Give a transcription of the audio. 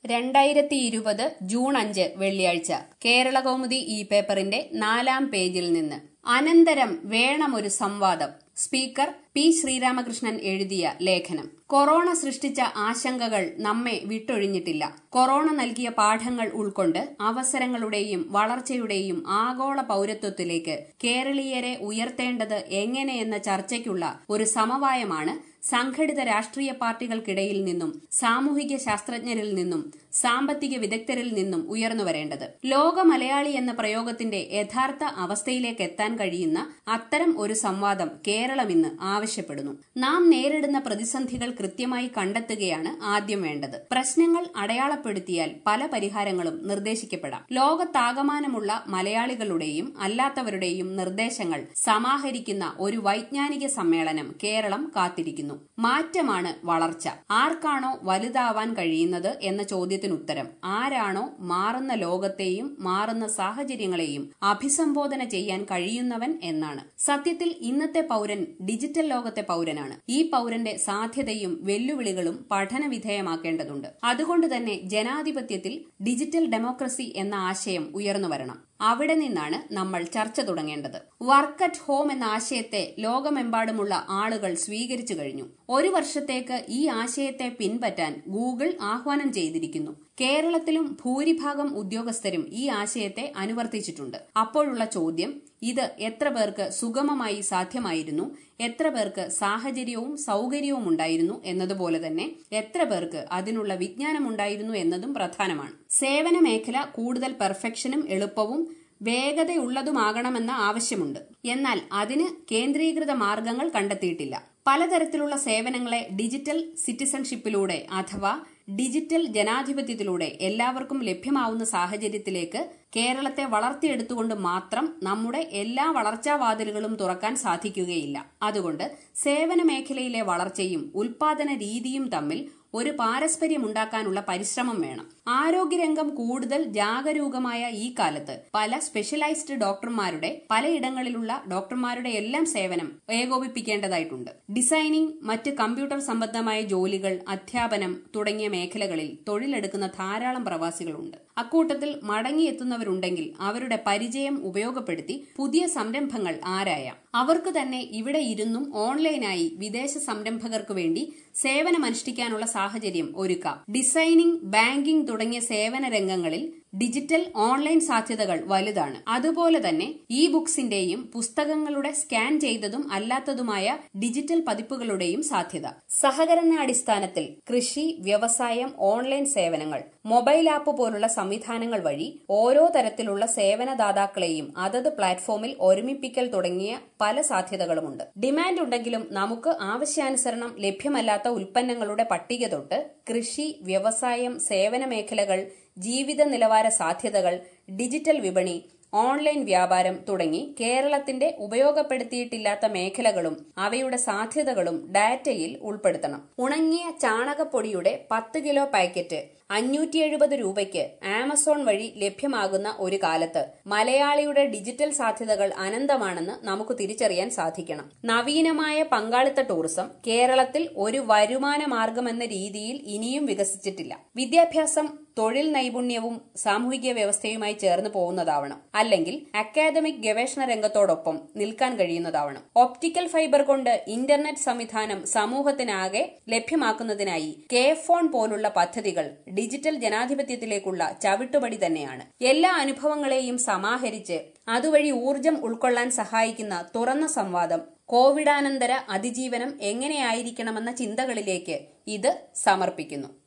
രണ്ടായിരത്തി ഇരുപത് ജൂൺ അഞ്ച് വെള്ളിയാഴ്ച കേരളകൗമുദി ഈ പേപ്പറിന്റെ നാലാം പേജിൽ നിന്ന് അനന്തരം വേണമൊരു സംവാദം സ്പീക്കർ പി ശ്രീരാമകൃഷ്ണൻ എഴുതിയ ലേഖനം കൊറോണ സൃഷ്ടിച്ച ആശങ്കകൾ നമ്മെ വിട്ടൊഴിഞ്ഞിട്ടില്ല കൊറോണ നൽകിയ പാഠങ്ങൾ ഉൾക്കൊണ്ട് അവസരങ്ങളുടെയും വളർച്ചയുടെയും ആഗോള പൌരത്വത്തിലേക്ക് കേരളീയരെ ഉയർത്തേണ്ടത് എങ്ങനെയെന്ന ചർച്ചയ്ക്കുള്ള ഒരു സമവായമാണ് സംഘടിത രാഷ്ട്രീയ പാർട്ടികൾക്കിടയിൽ നിന്നും സാമൂഹിക ശാസ്ത്രജ്ഞരിൽ നിന്നും സാമ്പത്തിക വിദഗ്ധരിൽ നിന്നും ഉയർന്നു വരേണ്ടത് ലോക മലയാളി എന്ന പ്രയോഗത്തിന്റെ യഥാർത്ഥ അവസ്ഥയിലേക്ക് എത്താൻ കഴിയുന്ന അത്തരം ഒരു സംവാദം കേരളം ഇന്ന് ആവശ്യപ്പെടുന്നു നാം നേരിടുന്ന പ്രതിസന്ധികൾ കൃത്യമായി കണ്ടെത്തുകയാണ് ആദ്യം വേണ്ടത് പ്രശ്നങ്ങൾ അടയാളപ്പെടുത്തിയാൽ പല പരിഹാരങ്ങളും നിർദ്ദേശിക്കപ്പെടാം ലോകത്താകമാനമുള്ള മലയാളികളുടെയും അല്ലാത്തവരുടെയും നിർദ്ദേശങ്ങൾ സമാഹരിക്കുന്ന ഒരു വൈജ്ഞാനിക സമ്മേളനം കേരളം കാത്തിരിക്കുന്നു മാറ്റമാണ് വളർച്ച ആർക്കാണോ വലുതാവാൻ കഴിയുന്നത് എന്ന ചോദ്യത്തിനുത്തരം ആരാണോ മാറുന്ന ലോകത്തെയും മാറുന്ന സാഹചര്യങ്ങളെയും അഭിസംബോധന ചെയ്യാൻ കഴിയുന്നവൻ എന്നാണ് സത്യത്തിൽ ഇന്നത്തെ പൗരൻ ഡിജിറ്റൽ ലോകത്തെ പൗരനാണ് ഈ പൗരന്റെ സാധ്യതയും വെല്ലുവിളികളും പഠന വിധേയമാക്കേണ്ടതുണ്ട് അതുകൊണ്ട് തന്നെ ജനാധിപത്യത്തിൽ ഡിജിറ്റൽ ഡെമോക്രസി എന്ന ആശയം ഉയർന്നു വരണം അവിടെ നിന്നാണ് നമ്മൾ ചർച്ച തുടങ്ങേണ്ടത് വർക്ക് അറ്റ് ഹോം എന്ന ആശയത്തെ ലോകമെമ്പാടുമുള്ള ആളുകൾ സ്വീകരിച്ചു കഴിഞ്ഞു ഒരു വർഷത്തേക്ക് ഈ ആശയത്തെ പിൻപറ്റാൻ ഗൂഗിൾ ആഹ്വാനം ചെയ്തിരിക്കുന്നു കേരളത്തിലും ഭൂരിഭാഗം ഉദ്യോഗസ്ഥരും ഈ ആശയത്തെ അനുവർത്തിച്ചിട്ടുണ്ട് അപ്പോഴുള്ള ചോദ്യം ഇത് എത്ര പേർക്ക് സുഗമമായി സാധ്യമായിരുന്നു എത്ര പേർക്ക് സാഹചര്യവും സൗകര്യവും ഉണ്ടായിരുന്നു എന്നതുപോലെ തന്നെ എത്ര പേർക്ക് അതിനുള്ള വിജ്ഞാനമുണ്ടായിരുന്നു എന്നതും പ്രധാനമാണ് സേവന മേഖല കൂടുതൽ പെർഫെക്ഷനും എളുപ്പവും വേഗതയുള്ളതുമാകണമെന്ന ആവശ്യമുണ്ട് എന്നാൽ അതിന് കേന്ദ്രീകൃത മാർഗങ്ങൾ കണ്ടെത്തിയിട്ടില്ല പലതരത്തിലുള്ള സേവനങ്ങളെ ഡിജിറ്റൽ സിറ്റിസൺഷിപ്പിലൂടെ അഥവാ ഡിജിറ്റൽ ജനാധിപത്യത്തിലൂടെ എല്ലാവർക്കും ലഭ്യമാവുന്ന സാഹചര്യത്തിലേക്ക് കേരളത്തെ വളർത്തിയെടുത്തുകൊണ്ട് മാത്രം നമ്മുടെ എല്ലാ വളർച്ചാവാതിലുകളും തുറക്കാൻ സാധിക്കുകയില്ല അതുകൊണ്ട് സേവന മേഖലയിലെ വളർച്ചയും ഉൽപാദന രീതിയും തമ്മിൽ ഒരു പാരസ്പര്യമുണ്ടാക്കാനുള്ള പരിശ്രമം വേണം ആരോഗ്യരംഗം കൂടുതൽ ജാഗരൂകമായ ഈ കാലത്ത് പല സ്പെഷ്യലൈസ്ഡ് ഡോക്ടർമാരുടെ പലയിടങ്ങളിലുള്ള ഡോക്ടർമാരുടെ എല്ലാം സേവനം ഏകോപിപ്പിക്കേണ്ടതായിട്ടുണ്ട് ഡിസൈനിംഗ് മറ്റ് കമ്പ്യൂട്ടർ സംബന്ധമായ ജോലികൾ അധ്യാപനം തുടങ്ങിയ മേഖലകളിൽ തൊഴിലെടുക്കുന്ന ധാരാളം പ്രവാസികളുണ്ട് അക്കൂട്ടത്തിൽ മടങ്ങിയെത്തുന്നവരുണ്ടെങ്കിൽ അവരുടെ പരിചയം ഉപയോഗപ്പെടുത്തി പുതിയ സംരംഭങ്ങൾ ആരായാം അവർക്ക് തന്നെ ഇവിടെ ഇരുന്നും ഓൺലൈനായി വിദേശ സംരംഭകർക്ക് വേണ്ടി സേവനമനുഷ്ഠിക്കാനുള്ള സാഹചര്യം ഒരുക്കാം ഡിസൈനിംഗ് ബാങ്കിംഗ് തുടങ്ങിയ സേവന രംഗങ്ങളിൽ ഡിജിറ്റൽ ഓൺലൈൻ സാധ്യതകൾ വലുതാണ് അതുപോലെ തന്നെ ഇ ബുക്സിന്റെയും പുസ്തകങ്ങളുടെ സ്കാൻ ചെയ്തതും അല്ലാത്തതുമായ ഡിജിറ്റൽ പതിപ്പുകളുടെയും സാധ്യത സഹകരണാടിസ്ഥാനത്തിൽ കൃഷി വ്യവസായം ഓൺലൈൻ സേവനങ്ങൾ മൊബൈൽ ആപ്പ് പോലുള്ള സംവിധാനങ്ങൾ വഴി ഓരോ തരത്തിലുള്ള സേവനദാതാക്കളെയും അതത് പ്ലാറ്റ്ഫോമിൽ ഒരുമിപ്പിക്കൽ തുടങ്ങിയ പല സാധ്യതകളുമുണ്ട് ഡിമാൻഡ് ഉണ്ടെങ്കിലും നമുക്ക് ആവശ്യാനുസരണം ലഭ്യമല്ലാത്ത ഉൽപ്പന്നങ്ങളുടെ പട്ടിക തൊട്ട് കൃഷി വ്യവസായം സേവന മേഖലകൾ ജീവിത നിലവാര സാധ്യതകൾ ഡിജിറ്റൽ വിപണി ഓൺലൈൻ വ്യാപാരം തുടങ്ങി കേരളത്തിന്റെ ഉപയോഗപ്പെടുത്തിയിട്ടില്ലാത്ത മേഖലകളും അവയുടെ സാധ്യതകളും ഡാറ്റയിൽ ഉൾപ്പെടുത്തണം ഉണങ്ങിയ ചാണകപ്പൊടിയുടെ പത്ത് കിലോ പാക്കറ്റ് അഞ്ഞൂറ്റി എഴുപത് രൂപയ്ക്ക് ആമസോൺ വഴി ലഭ്യമാകുന്ന ഒരു കാലത്ത് മലയാളിയുടെ ഡിജിറ്റൽ സാധ്യതകൾ അനന്തമാണെന്ന് നമുക്ക് തിരിച്ചറിയാൻ സാധിക്കണം നവീനമായ പങ്കാളിത്ത ടൂറിസം കേരളത്തിൽ ഒരു വരുമാന മാർഗമെന്ന രീതിയിൽ ഇനിയും വികസിച്ചിട്ടില്ല വിദ്യാഭ്യാസം തൊഴിൽ നൈപുണ്യവും സാമൂഹിക വ്യവസ്ഥയുമായി ചേർന്ന് പോകുന്നതാവണം അല്ലെങ്കിൽ അക്കാദമിക് ഗവേഷണ രംഗത്തോടൊപ്പം നിൽക്കാൻ കഴിയുന്നതാവണം ഒപ്റ്റിക്കൽ ഫൈബർ കൊണ്ട് ഇന്റർനെറ്റ് സംവിധാനം സമൂഹത്തിനാകെ ലഭ്യമാക്കുന്നതിനായി കെ ഫോൺ പോലുള്ള പദ്ധതികൾ ഡിജിറ്റൽ ജനാധിപത്യത്തിലേക്കുള്ള ചവിട്ടുപടി തന്നെയാണ് എല്ലാ അനുഭവങ്ങളെയും സമാഹരിച്ച് അതുവഴി ഊർജം ഉൾക്കൊള്ളാൻ സഹായിക്കുന്ന തുറന്ന സംവാദം കോവിഡാനന്തര അതിജീവനം എങ്ങനെയായിരിക്കണമെന്ന ചിന്തകളിലേക്ക് ഇത് സമർപ്പിക്കുന്നു